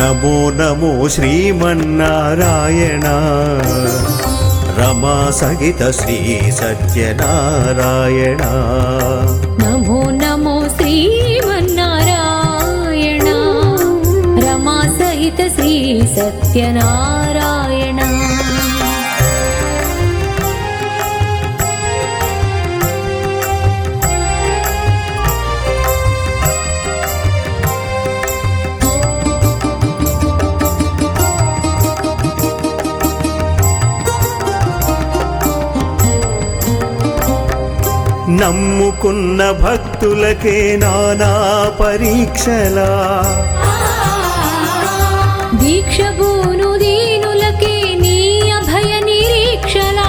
నమో నమో శ్రీమన్నారాయణ రమా సహిత శ్రీ సత్యనారాయణ నమో నమో శ్రీమన్నారాయణ రమా సహిత శ్రీ సత్యనారాయణ నమ్ముకున్న భక్తులకే నానా పరీక్షలా దీక్ష భూను దీనులకే నీ అభయ నిరీక్షలా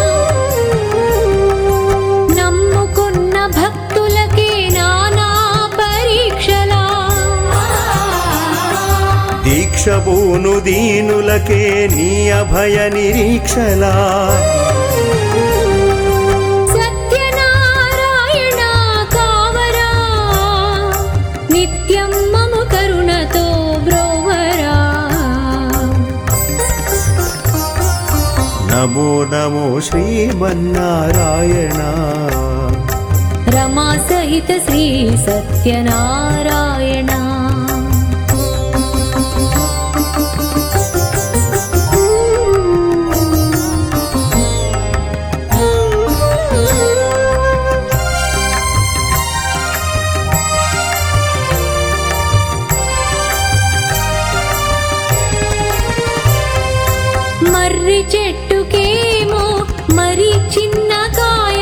నమ్ముకున్న భక్తులకే నానా పరీక్షలా దీక్షభూను దీనులకే నీ అభయ నిరీక్షలా సత్యనారాయణ కావరా నిత్యం మము కరుణతో బ్రోవరా నమో నమో శ్రీమన్నారాయణ రమా సహిత శ్రీ సత్యనారాయణ మర్రి చెట్టుకేమో మరి చిన్న కాయ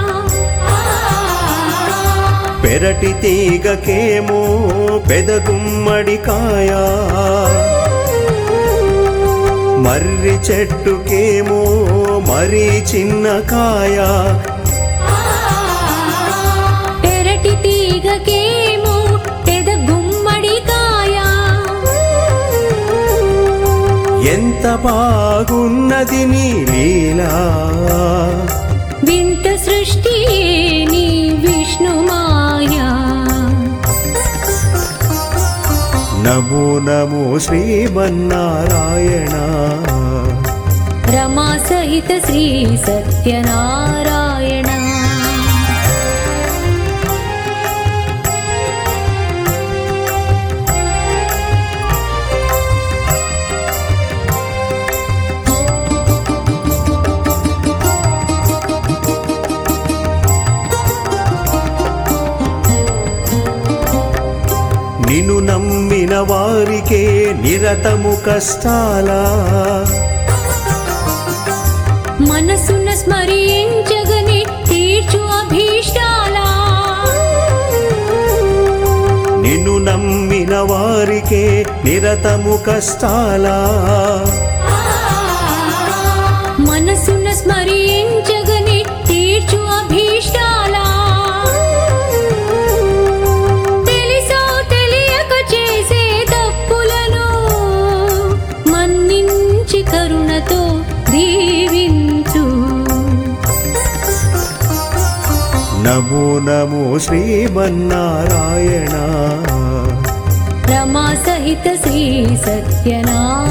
పెరటి తీగకేమో పెదగుమ్మడికాయ మర్రి చెట్టుకేమో మరీ చిన్న కాయ పెరటి తీగకేమో పెద గుమ్మడి కాయ ఎంత బాగున్నది నీ లీలా వింత సృష్టి నీ విష్ణు మాయా నమో నమో శ్రీమన్నారాయణ రమా సహిత శ్రీ సత్యనారాయణ నిన్ను నమ్మిన వారికే నిరతము కష్టాలా మనసున స్మరించగని తీర్చు అభీష్టాలా నిన్ను నమ్మిన వారికే నిరతము కష్టాలా మనసున స్మరించగని తీర్చు అభీష్టాలా తెలిసో తెలియక చేసే తప్పులను మన్నించి కరుణతో దీవించు నమో నమో శ్రీమన్నారాయణ రమా సహిత శ్రీ సత్యనారాయణ